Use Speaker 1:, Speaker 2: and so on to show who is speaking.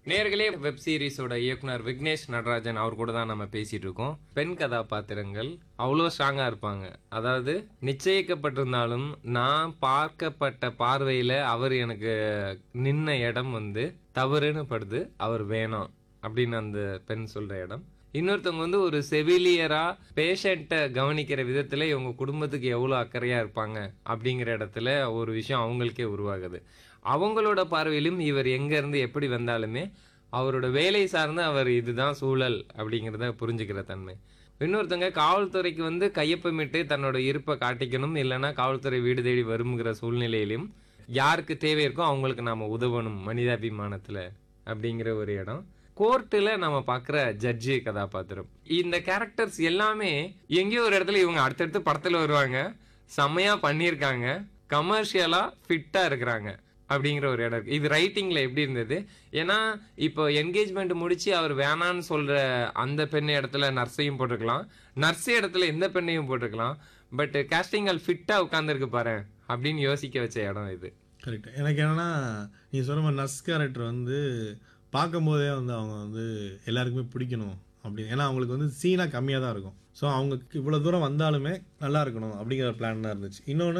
Speaker 1: நேர்களே வெப் சீரிஸோட இயக்குனர் விக்னேஷ் நடராஜன் அவர் கூட தான் நம்ம பேசிட்டு இருக்கோம் பெண் கதாபாத்திரங்கள் அவ்வளோ ஸ்ட்ராங்கா இருப்பாங்க அதாவது நிச்சயிக்கப்பட்டிருந்தாலும் நான் பார்க்கப்பட்ட பார்வையில அவர் எனக்கு நின்ன இடம் வந்து தவறுன்னு படுது அவர் வேணாம் அப்படின்னு அந்த பெண் சொல்ற இடம் இன்னொருத்தவங்க வந்து ஒரு செவிலியரா பேஷண்ட்டை கவனிக்கிற விதத்துல இவங்க குடும்பத்துக்கு எவ்வளவு அக்கறையா இருப்பாங்க அப்படிங்கிற இடத்துல ஒரு விஷயம் அவங்களுக்கே உருவாகுது அவங்களோட பார்வையிலும் இவர் எங்க இருந்து எப்படி வந்தாலுமே அவரோட வேலை சார்ந்து அவர் இதுதான் சூழல் அப்படிங்கிறத புரிஞ்சுக்கிற தன்மை இன்னொருத்தங்க காவல்துறைக்கு வந்து கையொப்பமிட்டு தன்னோட இருப்பை காட்டிக்கணும் இல்லைன்னா காவல்துறை வீடு தேடி வருங்கிற சூழ்நிலையிலும் யாருக்கு தேவை இருக்கோ அவங்களுக்கு நாம உதவணும் மனிதாபிமானத்துல அப்படிங்கிற ஒரு இடம் கோர்ட்டில் நம்ம பார்க்குற ஜட்ஜி கதாபாத்திரம் இந்த கேரக்டர்ஸ் எல்லாமே எங்கேயோ ஒரு இடத்துல இவங்க அடுத்தடுத்து படத்தில் வருவாங்க செம்மையா பண்ணியிருக்காங்க கமர்ஷியலா ஃபிட்டா இருக்கிறாங்க அப்படிங்கிற ஒரு இடம் இருக்கு இது ரைட்டிங்ல எப்படி இருந்தது ஏன்னா இப்போ என்கேஜ்மெண்ட் முடிச்சு அவர் வேணான்னு சொல்ற அந்த பெண் இடத்துல நர்ஸையும் போட்டிருக்கலாம் நர்ஸ் இடத்துல எந்த பெண்ணையும் போட்டிருக்கலாம் பட் கேஸ்டிங் ஆல் ஃபிட்டா உட்காந்துருக்கு பாரு அப்படின்னு யோசிக்க வச்ச இடம் இது
Speaker 2: கரெக்ட் எனக்கு என்னன்னா நீ சொன்ன மாதிரி நர்ஸ் கேரக்டர் வந்து பார்க்கும்போதே வந்து அவங்க வந்து எல்லாருக்குமே பிடிக்கணும் அப்படின்னு ஏன்னா அவங்களுக்கு வந்து சீனாக கம்மியாக தான் இருக்கும் ஸோ அவங்க இவ்வளோ தூரம் வந்தாலுமே நல்லா இருக்கணும் அப்படிங்கிற பிளான் தான் இருந்துச்சு இன்னொன்று